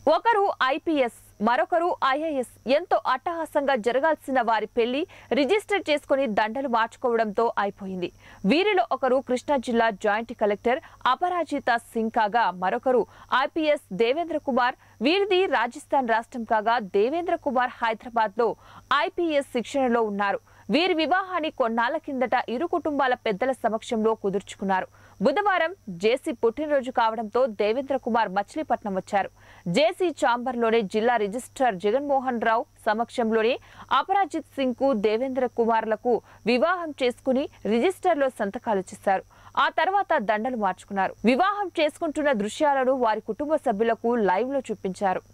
ఒకరు ఐపీఎస్ మరొకరు ఐఏఎస్ ఎంతో అట్టహాసంగా జరగాల్సిన వారి పెళ్లి రిజిస్టర్ చేసుకుని దండలు మార్చుకోవడంతో అయిపోయింది వీరిలో ఒకరు కృష్ణా జిల్లా జాయింట్ కలెక్టర్ అపరాజిత సింగ్ కాగా మరొకరు ఐపీఎస్ దేవేంద్ర కుమార్ వీరిది రాజస్థాన్ రాష్ట్రం కాగా దేవేంద్ర కుమార్ హైదరాబాద్ లో ఐపీఎస్ శిక్షణలో ఉన్నారు వీరి వివాహాన్ని కొన్నాళ్ల కిందట ఇరు కుటుంబాల పెద్దల సమక్షంలో కుదుర్చుకున్నారు బుధవారం జేసీ పుట్టినరోజు కావడంతో దేవేంద్ర కుమార్ మచిలీపట్నం వచ్చారు జేసీ చాంబర్లోనే జిల్లా రిజిస్ట్రార్ జగన్మోహన్ రావు సమక్షంలోనే అపరాజిత్ సింగ్ కు దేవేంద్ర కుమార్లకు వివాహం చేసుకుని రిజిస్టర్లో సంతకాలు చేశారు ఆ తర్వాత దండలు మార్చుకున్నారు వివాహం చేసుకుంటున్న దృశ్యాలను వారి కుటుంబ సభ్యులకు లైవ్ లో చూపించారు